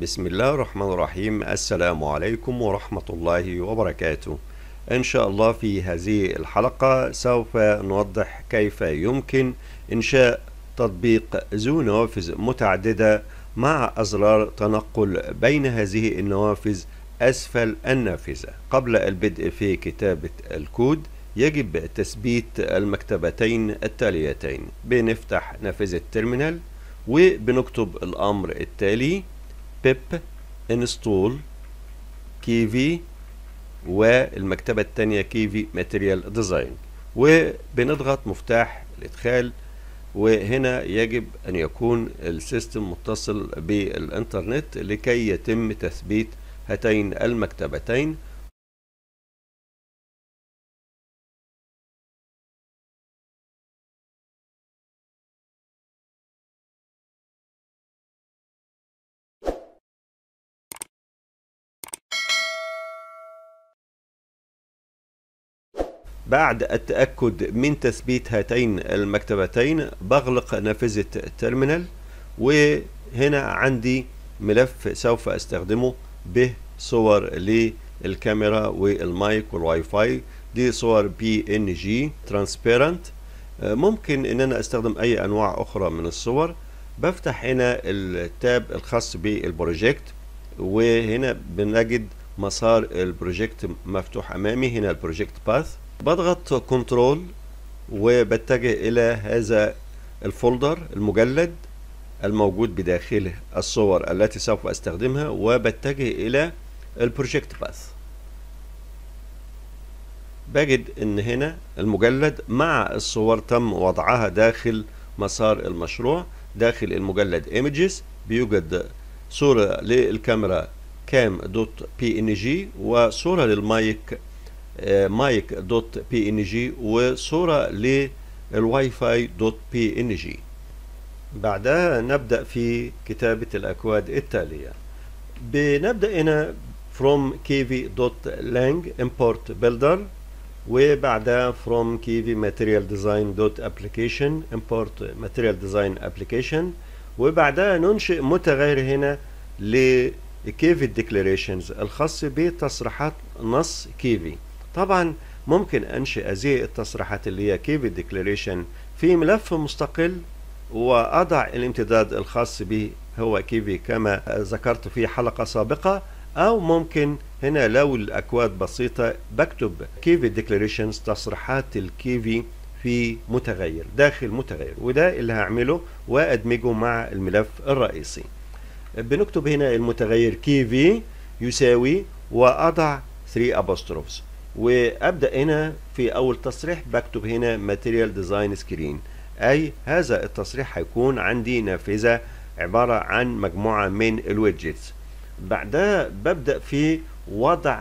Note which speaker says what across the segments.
Speaker 1: بسم الله الرحمن الرحيم السلام عليكم ورحمة الله وبركاته إن شاء الله في هذه الحلقة سوف نوضح كيف يمكن إنشاء تطبيق ذو نوافذ متعددة مع أزرار تنقل بين هذه النوافذ أسفل النافذة قبل البدء في كتابة الكود يجب تثبيت المكتبتين التاليتين بنفتح نافذة تيرمينال وبنكتب الأمر التالي pip install كيفي والمكتبة التانية كيفي ماتيريال ديزاين وبنضغط مفتاح الإدخال وهنا يجب أن يكون السيستم متصل بالإنترنت لكي يتم تثبيت هاتين المكتبتين بعد التأكد من تثبيت هاتين المكتبتين بغلق نافذة التيرمينال وهنا عندي ملف سوف استخدمه به صور للكاميرا والمايك والواي فاي دي صور بي ان جي ترانسبيرنت ممكن ان انا استخدم اي انواع اخرى من الصور بفتح هنا التاب الخاص بالبروجكت وهنا بنجد مسار البروجكت مفتوح امامي هنا البروجكت باث بضغط كنترول وبتجه الى هذا الفولدر المجلد الموجود بداخله الصور التي سوف استخدمها وبتجه الى البروجكت باث بجد ان هنا المجلد مع الصور تم وضعها داخل مسار المشروع داخل المجلد images بيوجد صورة للكاميرا كام دوت بي ان جي وصورة للمايك مايك دوت بي ان جي وصورة للواي فاي دوت بي ان جي بعدها نبدأ في كتابة الأكواد التالية بنبدأ هنا from kv.lang import builder وبعدها from kv material design dot application import material design application وبعدها ننشئ متغير هنا ل كيفي declarations الخاص بتصريحات نص كيفي طبعا ممكن انشئ هذه التصريحات اللي هي كيفي ديكلاريشن في ملف مستقل واضع الامتداد الخاص به هو كيفي كما ذكرت في حلقة سابقة او ممكن هنا لو الاكواد بسيطة بكتب كيفي ديكلاريشنز تصريحات الكيفي في متغير داخل متغير وده اللي هعمله وادمجه مع الملف الرئيسي بنكتب هنا المتغير كيفي يساوي واضع 3 ابوستروفز وابدا هنا في اول تصريح بكتب هنا ماتيريال ديزاين سكرين اي هذا التصريح هيكون عندي نافذه عباره عن مجموعه من الويدجتس بعدها ببدا في وضع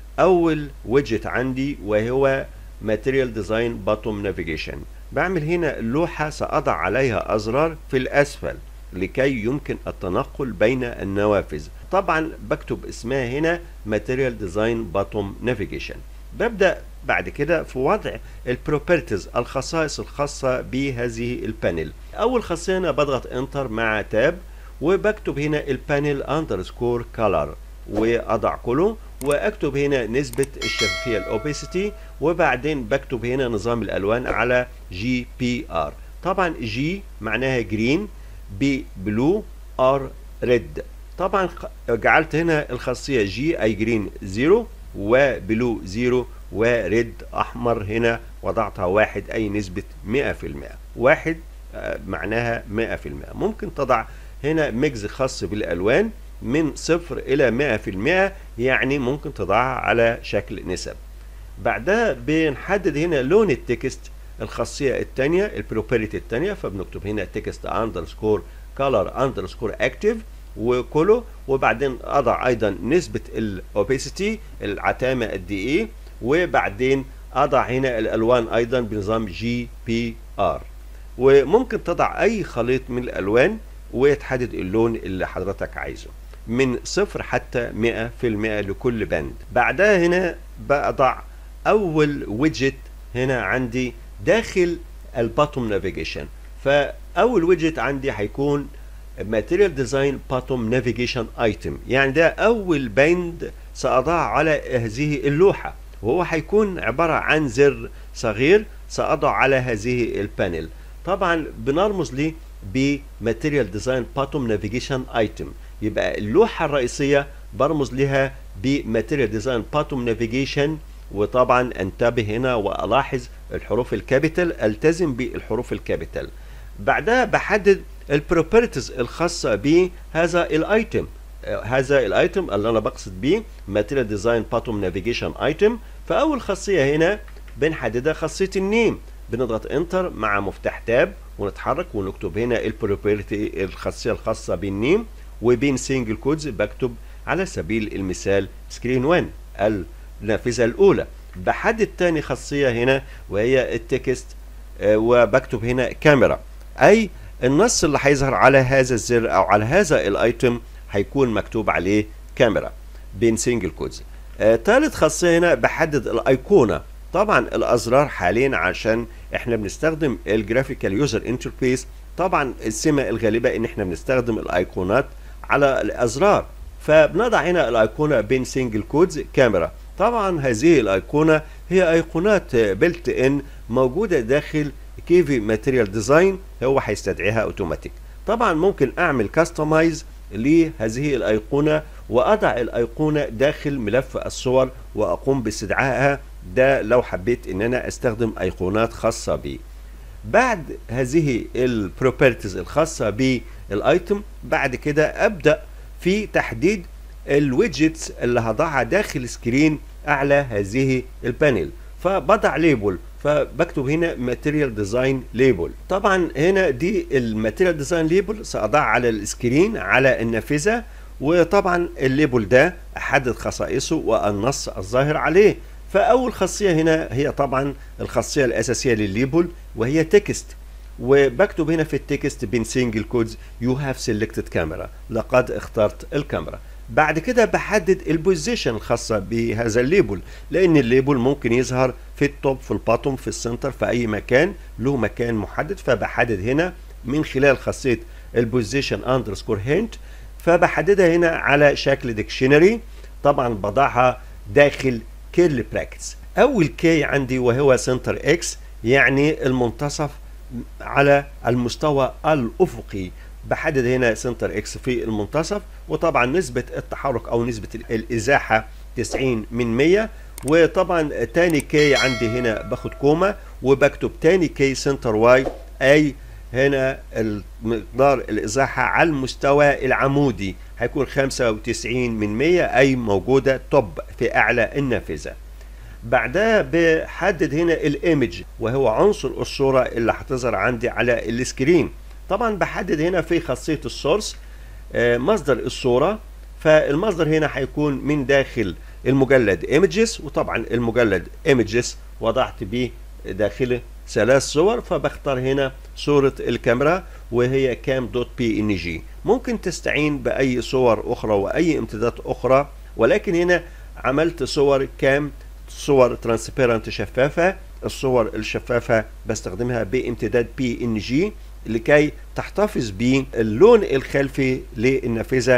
Speaker 1: اول ويدجت عندي وهو ماتيريال ديزاين باتوم نافيجيشن بعمل هنا لوحه ساضع عليها ازرار في الاسفل لكي يمكن التنقل بين النوافذ طبعا بكتب اسمها هنا ماتيريال ديزاين باتوم نافيجيشن ببدا بعد كده في وضع البروبرتيز الخصائص الخاصه بهذه البانل اول خاصيه هنا بضغط انتر مع تاب وبكتب هنا البانل اندرسكور كلر واضع كله واكتب هنا نسبه الشفافيه الاوبيسيتي وبعدين بكتب هنا نظام الالوان على جي بي ار طبعا جي معناها جرين بي بلو ار ريد طبعا جعلت هنا الخاصيه جي اي جرين زيرو وبلو زيرو وريد احمر هنا وضعتها واحد اي نسبة مئة في المئة واحد معناها مئة في المئة ممكن تضع هنا ميكس خاص بالالوان من صفر الى مئة في المئة يعني ممكن تضعها على شكل نسب بعدها بنحدد هنا لون التكست الخاصية الثانية البروبريتي الثانية فبنكتب هنا تكست اندرسكور كولر اندرسكور اكتيف وكله وبعدين اضع ايضا نسبة الاوبيسيتي العتامة قد ايه وبعدين اضع هنا الالوان ايضا بنظام جي بي ار وممكن تضع اي خليط من الالوان وتحدد اللون اللي حضرتك عايزه من صفر حتى مئة في المئة لكل بند بعدها هنا بضع اول ويدجت هنا عندي داخل الباتوم نافيجيشن فاول ويدجت عندي هيكون ماتيريال ديزاين باتوم نافيجيشن ايتم يعني ده اول بند ساضع على هذه اللوحه وهو هيكون عباره عن زر صغير ساضع على هذه البانل طبعا بنرمز ليه بماتيريال ديزاين باتوم نافيجيشن ايتم يبقى اللوحه الرئيسيه برمز لها بماتيريال ديزاين باتوم نافيجيشن وطبعا انتبه هنا والاحظ الحروف الكابيتال التزم بالحروف الكابيتال بعدها بحدد البروبرتيز الخاصه بهذا الايتم هذا الايتم اللي انا بقصد بيه ماتيريال ديزاين باتوم نافيجيشن ايتم فاول خاصيه هنا بنحددها خاصيه النيم بنضغط انتر مع مفتاح تاب ونتحرك ونكتب هنا البروبرتي الخاصيه الخاصه بالنيم وبين سنجل كودز بكتب على سبيل المثال سكرين 1 النافذه الاولى بحدد تاني خاصيه هنا وهي التكست وبكتب هنا كاميرا اي النص اللي هيظهر على هذا الزر او على هذا الايتم هيكون مكتوب عليه كاميرا بين سنجل كودز آه، تالت خاصيه هنا بحدد الايقونه طبعا الازرار حاليا عشان احنا بنستخدم الجرافيكال يوزر انترفيس طبعا السمه الغالبه ان احنا بنستخدم الايقونات على الازرار فبنضع هنا الايقونه بين سنجل كودز كاميرا طبعا هذه الايقونه هي ايقونات بلت ان موجوده داخل كيفي ماتيريال ديزاين هو هيستدعيها اوتوماتيك طبعا ممكن اعمل كاستمايز لهذه الايقونه واضع الايقونه داخل ملف الصور واقوم باستدعائها ده لو حبيت ان انا استخدم ايقونات خاصه بي بعد هذه البروبرتيز الخاصه بالايتم بعد كده ابدا في تحديد الويدجتس اللي هضعها داخل سكرين اعلى هذه البانل فبضع ليبل فبكتب هنا ماتيريال ديزاين ليبل طبعا هنا دي الماتيريال ديزاين ليبل ساضعها على السكرين على النافذه وطبعا الليبل ده احدد خصائصه والنص الظاهر عليه فاول خاصيه هنا هي طبعا الخاصيه الاساسيه للليبل وهي تكست وبكتب هنا في التكست بين سنجل كودز يو هاف سيلكتد كاميرا لقد اخترت الكاميرا بعد كده بحدد البوزيشن الخاصة بهذا الليبل لأن الليبل ممكن يظهر في التوب في الباطم في السنتر في أي مكان له مكان محدد فبحدد هنا من خلال خاصية البوزيشن اندرسكور هنت فبحددها هنا على شكل ديكشنري طبعا بضعها داخل كيرلي براكتس أول كي عندي وهو سنتر اكس يعني المنتصف على المستوى الأفقي بحدد هنا سنتر اكس في المنتصف وطبعا نسبة التحرك او نسبة الازاحة 90 من 100 وطبعا تاني كي عندي هنا باخد كوما وبكتب تاني كي سنتر واي اي هنا المقدار الازاحة على المستوى العمودي هيكون 95 من 100 اي موجودة توب في اعلى النافذة بعدها بحدد هنا الايمج وهو عنصر الصورة اللي هتظهر عندي على السكرين طبعا بحدد هنا في خاصية السورس مصدر الصورة فالمصدر هنا هيكون من داخل المجلد images وطبعا المجلد images وضعت به داخله ثلاث صور فبختار هنا صورة الكاميرا وهي كام دوت بي ان جي ممكن تستعين بأي صور أخرى وأي امتدادات أخرى ولكن هنا عملت صور كام صور ترانسبيرنت شفافة الصور الشفافة بستخدمها بامتداد بي ان جي لكي تحتفظ باللون الخلفي للنافذة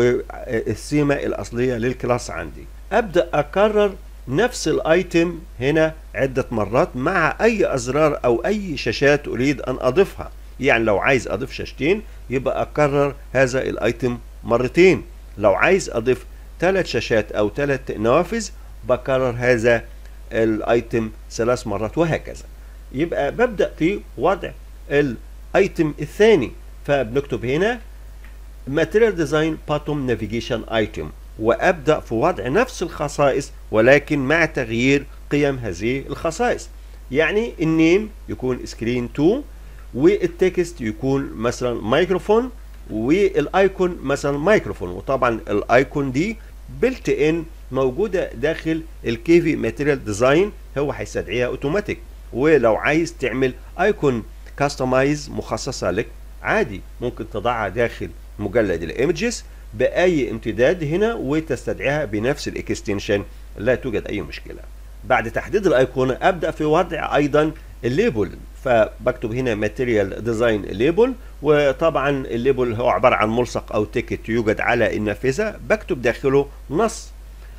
Speaker 1: والسيمة الأصلية للكلاس عندي أبدأ أكرر نفس الايتم هنا عدة مرات مع أي أزرار أو أي شاشات أريد أن أضيفها يعني لو عايز أضيف شاشتين يبقى أكرر هذا الايتم مرتين لو عايز أضيف ثلاث شاشات أو ثلاث نوافذ بكرر هذا الايتم ثلاث مرات وهكذا يبقى ببدأ في وضع الايتم الثاني فبنكتب هنا Material Design Bottom Navigation Item وأبدأ في وضع نفس الخصائص ولكن مع تغيير قيم هذه الخصائص يعني النيم يكون سكرين 2 والتكست يكون مثلا مايكروفون والايكون مثلا مايكروفون وطبعا الايكون دي بلت ان موجوده داخل الكيفي ماتيريال ديزاين هو هيستدعيها اوتوماتيك ولو عايز تعمل ايكون كاستمايز مخصصه لك عادي ممكن تضعها داخل مجلد الايمجز باي امتداد هنا وتستدعيها بنفس الاكستنشن لا توجد اي مشكله بعد تحديد الايقونه ابدا في وضع ايضا الليبل فبكتب هنا ماتيريال ديزاين ليبل وطبعا الليبل هو عباره عن ملصق او تيكت يوجد على النافذه بكتب داخله نص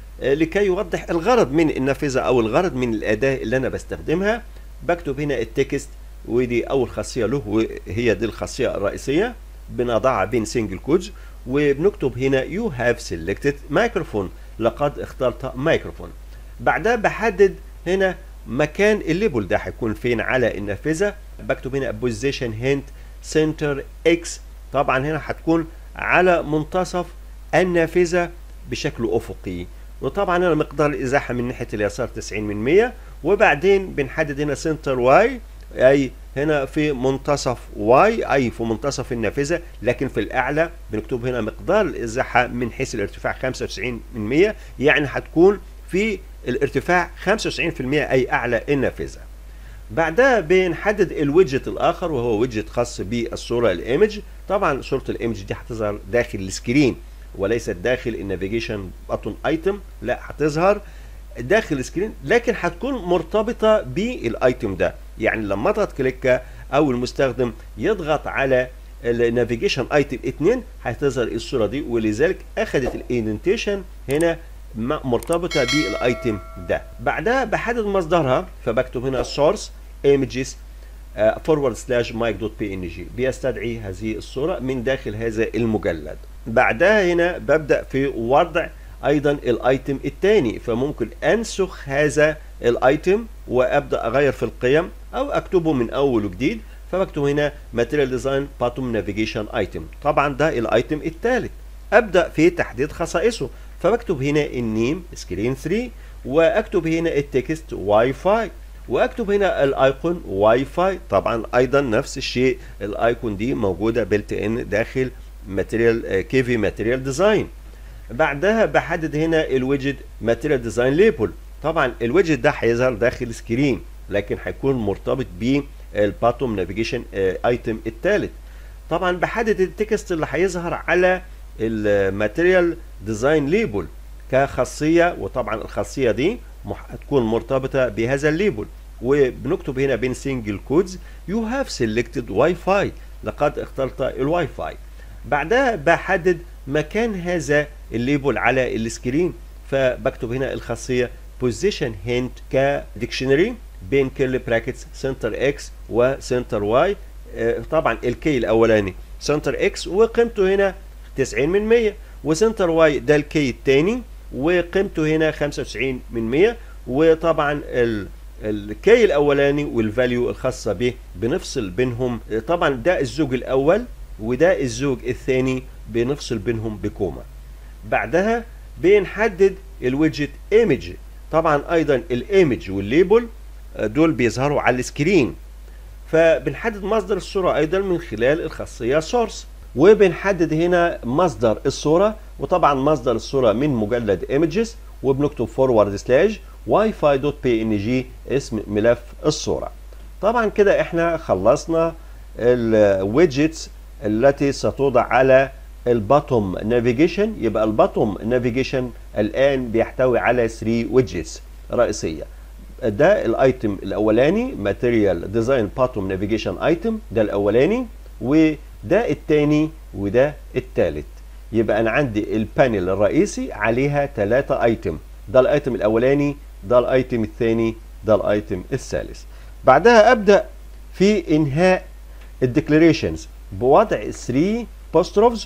Speaker 1: لكي يوضح الغرض من النافذه او الغرض من الاداه اللي انا بستخدمها بكتب هنا التكست ودي اول خاصيه له وهي دي الخاصيه الرئيسيه بنضعها بين سنجل كودز وبنكتب هنا يو هاف سيلكتد مايكروفون لقد اخترت مايكروفون بعدها بحدد هنا مكان الليبل ده هيكون فين على النافذه بكتب هنا بوزيشن هنت سنتر اكس طبعا هنا هتكون على منتصف النافذه بشكل افقي وطبعا هنا مقدار الازاحه من ناحيه اليسار 90 من 100 وبعدين بنحدد هنا سنتر واي اي هنا في منتصف واي اي في منتصف النافذه لكن في الاعلى بنكتب هنا مقدار الازاحه من حيث الارتفاع 95 من 100 يعني هتكون في الارتفاع 95% اي اعلى النافذه بعدها بنحدد الويدجت الاخر وهو ويدجت خاص بالصوره الايمج طبعا صوره الايمج دي هتظهر داخل السكرين وليست داخل النافيجيشن باتون ايتم لا هتظهر داخل السكرين لكن هتكون مرتبطه بالايتم ده يعني لما اضغط كليك او المستخدم يضغط على النافيجيشن ايتم 2 هتظهر الصوره دي ولذلك اخذت الايدنتيشن هنا مرتبطه بالايتم ده بعدها بحدد مصدرها فبكتب هنا سورس ايمجز فورورد سلاش مايك دوت بي ان جي بيستدعي هذه الصوره من داخل هذا المجلد بعدها هنا ببدا في وضع ايضا الايتم الثاني فممكن انسخ هذا الايتم وابدا اغير في القيم او اكتبه من اول وجديد فبكتب هنا ماتيريال ديزاين باتوم نافيجيشن ايتم طبعا ده الايتم الثالث ابدا في تحديد خصائصه فبكتب هنا النيم سكرين 3 واكتب هنا التكست واي فاي واكتب هنا الايقون واي فاي طبعا ايضا نفس الشيء الايقون دي موجوده بلت ان داخل ماتيريال كيفي ماتيريال ديزاين بعدها بحدد هنا الويدجت ماتيريال ديزاين ليبل طبعا الويدجت ده هيظهر داخل سكرين لكن هيكون مرتبط بالباتوم نافيجيشن ايتم الثالث طبعا بحدد التكست اللي هيظهر على الماتيريال ديزاين ليبل كخاصيه وطبعا الخاصيه دي هتكون مرتبطه بهذا الليبل وبنكتب هنا بين سنجل كودز يو هاف سيلكتد واي فاي لقد اخترت الواي فاي بعدها بحدد مكان هذا الليبل على السكرين فبكتب هنا الخاصيه بوزيشن هنت كديكشنري بين كيرلي براكتس سنتر اكس وسنتر واي طبعا الكي الاولاني سنتر اكس وقيمته هنا 90 من 100 وسنتر واي ده الكي الثاني وقيمته هنا 95 من 100 وطبعا ال الكي الاولاني والفاليو الخاصه به بنفصل بينهم طبعا ده الزوج الاول وده الزوج الثاني بنفصل بينهم بكوما بعدها بنحدد الويدجت ايمج طبعا ايضا الايمج والليبل دول بيظهروا على السكرين فبنحدد مصدر الصوره ايضا من خلال الخاصيه سورس وبنحدد هنا مصدر الصوره وطبعا مصدر الصوره من مجلد ايمجز وبنكتب فورورد سلاش واي فاي دوت بي ان جي اسم ملف الصوره طبعا كده احنا خلصنا الويدجتس التي ستوضع على الباتوم نافيجيشن يبقى الباتوم نافيجيشن الان بيحتوي على 3 ويدجتس رئيسيه ده الايتم الاولاني ماتيريال ديزاين باتوم نافيجيشن ايتم ده الاولاني وده الثاني وده الثالث يبقى انا عندي البانل الرئيسي عليها ثلاثة ايتم ده الايتم الاولاني ده الايتم الثاني ده الايتم الثالث بعدها ابدا في انهاء الديكلاريشنز بوضع 3 بوستروفز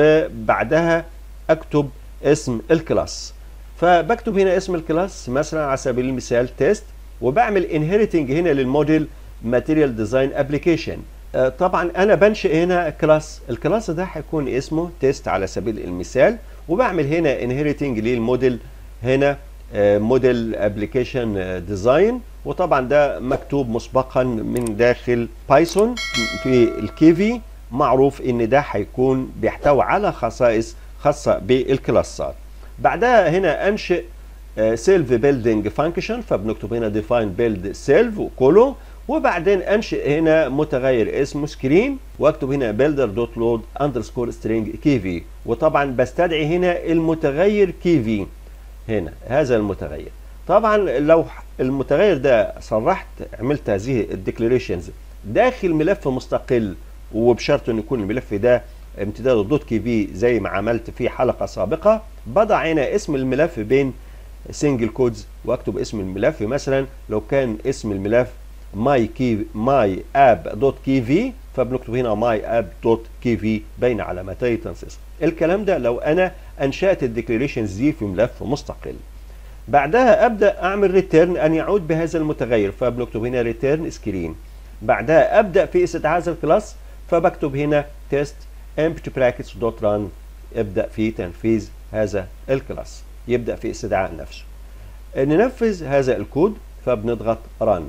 Speaker 1: وبعدها اكتب اسم الكلاس فبكتب هنا اسم الكلاس مثلا على سبيل المثال تيست وبعمل انهيرتنج هنا للموديل ماتيريال ديزاين ابلكيشن طبعا انا بنشئ هنا كلاس الكلاس ده هيكون اسمه تيست على سبيل المثال وبعمل هنا انهيرتنج للموديل هنا موديل ابلكيشن ديزاين وطبعا ده مكتوب مسبقا من داخل بايثون في الكيفي معروف ان ده هيكون بيحتوي على خصائص خاصه بالكلاسات بعدها هنا انشئ سيلف بيلدينج فانكشن فبنكتب هنا ديفاين بيلد سيلف وكولو وبعدين انشئ هنا متغير اسمه سكرين واكتب هنا بيلدر دوت لود اندرسكور سترينج كي في وطبعا بستدعي هنا المتغير كي في هنا هذا المتغير طبعا لو المتغير ده صرحت عملت هذه الديكلاريشنز داخل ملف مستقل وبشرط ان يكون الملف ده امتداده دوت كي في زي ما عملت في حلقه سابقه بضع هنا اسم الملف بين سنجل كودز واكتب اسم الملف مثلا لو كان اسم الملف ماي كي ماي اب دوت كي في فبنكتب هنا ماي اب دوت كي في بين علامتي تنصيص الكلام ده لو انا انشات الديكلاريشنز دي في ملف مستقل بعدها ابدا اعمل ريتيرن ان يعود بهذا المتغير فبنكتب هنا ريتيرن سكرين بعدها ابدا في استدعاء هذا الكلاس فبكتب هنا تيست empty brackets دوت run ابدا في تنفيذ هذا الكلاس يبدا في استدعاء نفسه ننفذ هذا الكود فبنضغط run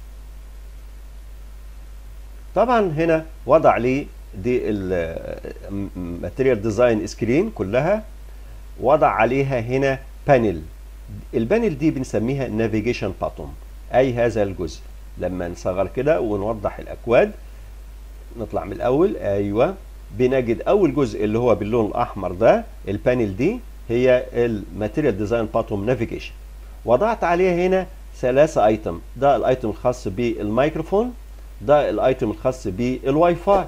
Speaker 1: طبعا هنا وضع لي دي الماتيريال ديزاين سكرين كلها وضع عليها هنا بانل البانل دي بنسميها نافيجيشن باتوم اي هذا الجزء لما نصغر كده ونوضح الاكواد نطلع من الاول ايوه بنجد اول جزء اللي هو باللون الاحمر ده البانل دي هي الماتيريال ديزاين باتوم نافيجيشن وضعت عليها هنا ثلاثة ايتم ده الايتم الخاص بالميكروفون ده الايتم الخاص بالواي فاي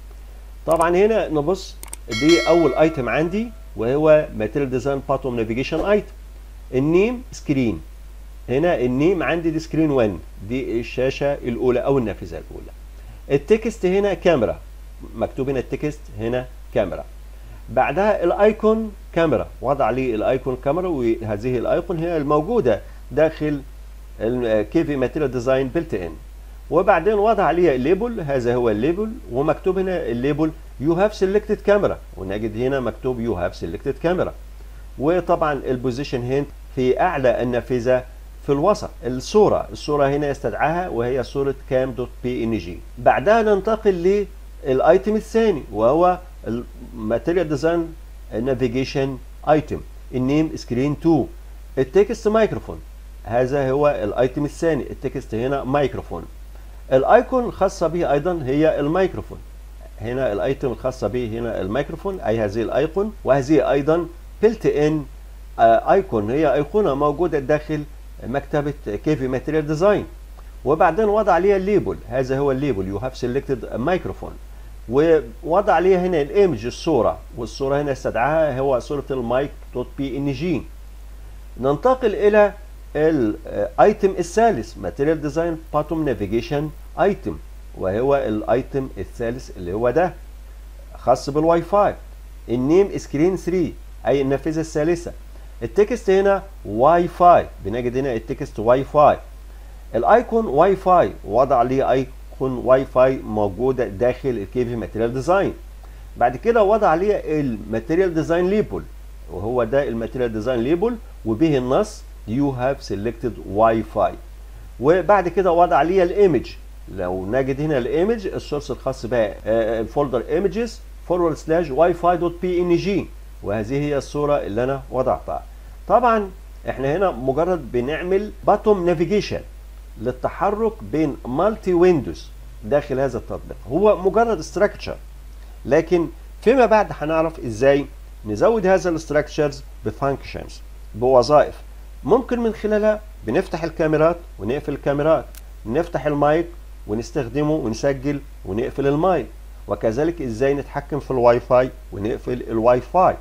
Speaker 1: طبعا هنا نبص دي اول ايتم عندي وهو ماتيريال ديزاين باتوم نافيجيشن ايتم النيم سكرين هنا النيم عندي دي سكرين 1 دي الشاشه الاولى او النافذه الاولى التكست هنا كاميرا مكتوب هنا التكست هنا كاميرا بعدها الايكون كاميرا وضع لي الايكون كاميرا وهذه الايكون هي الموجوده داخل كيفي ماتيريال ديزاين بيلت ان وبعدين وضع لي الليبل هذا هو الليبل ومكتوب هنا الليبل يو هاف سيلكتد كاميرا ونجد هنا مكتوب يو هاف سيلكتد كاميرا وطبعا البوزيشن هنا في اعلى النافذه في الوسط الصوره الصوره هنا يستدعاها وهي صوره كام دوت بي ان جي بعدها ننتقل للايتم الثاني وهو الماتيريال ديزاين نافيجيشن ايتم النيم سكرين 2 التكست مايكروفون هذا هو الايتم الثاني التكست هنا مايكروفون الايكون الخاصه به ايضا هي الميكروفون هنا الايتم الخاصه به هنا الميكروفون اي هذه الايقون وهذه ايضا بلت ان ايكون هي ايقونه موجوده داخل مكتبه كيفي ماتيريال ديزاين وبعدين وضع عليها الليبل هذا هو الليبل يو هاف سيلكتد مايكروفون ووضع عليها هنا الايمج الصوره والصوره هنا استدعاها هو صوره المايك دوت بي ان جي ننتقل الى الايتم الثالث ماتيريال ديزاين باتوم نافيجيشن ايتم وهو الايتم الثالث اللي هو ده خاص بالواي فاي النيم سكرين 3 اي النافذه الثالثه التكست هنا واي فاي بنجد هنا التكست واي فاي الايكون واي فاي وضع لي ايكون واي فاي موجوده داخل الكيفي ماتيريال ديزاين بعد كده وضع لي الماتيريال ديزاين ليبل وهو ده الماتيريال ديزاين ليبل وبه النص يو هاف سيلكتد واي فاي وبعد كده وضع لي الايمج لو نجد هنا الايمج السورس الخاص بها الفولدر ايمجز فورورد سلاش واي فاي دوت بي ان جي وهذه هي الصوره اللي انا وضعتها طبعا احنا هنا مجرد بنعمل باتوم نافيجيشن للتحرك بين مالتي ويندوز داخل هذا التطبيق هو مجرد استراكشر لكن فيما بعد هنعرف ازاي نزود هذا الاستراكشرز بفانكشنز بوظائف ممكن من خلالها بنفتح الكاميرات ونقفل الكاميرات نفتح المايك ونستخدمه ونسجل ونقفل المايك وكذلك ازاي نتحكم في الواي فاي ونقفل الواي فاي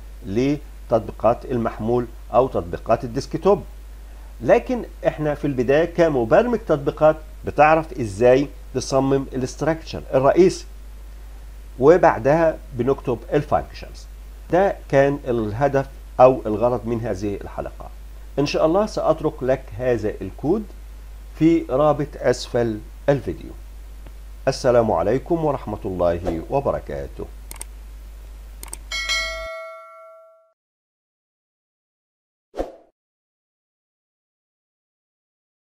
Speaker 1: لتطبيقات المحمول او تطبيقات الديسكتوب لكن احنا في البدايه كمبرمج تطبيقات بتعرف ازاي تصمم الاستراكشر الرئيسي وبعدها بنكتب الفانكشنز ده كان الهدف او الغرض من هذه الحلقه ان شاء الله ساترك لك هذا الكود في رابط اسفل الفيديو السلام عليكم ورحمه الله وبركاته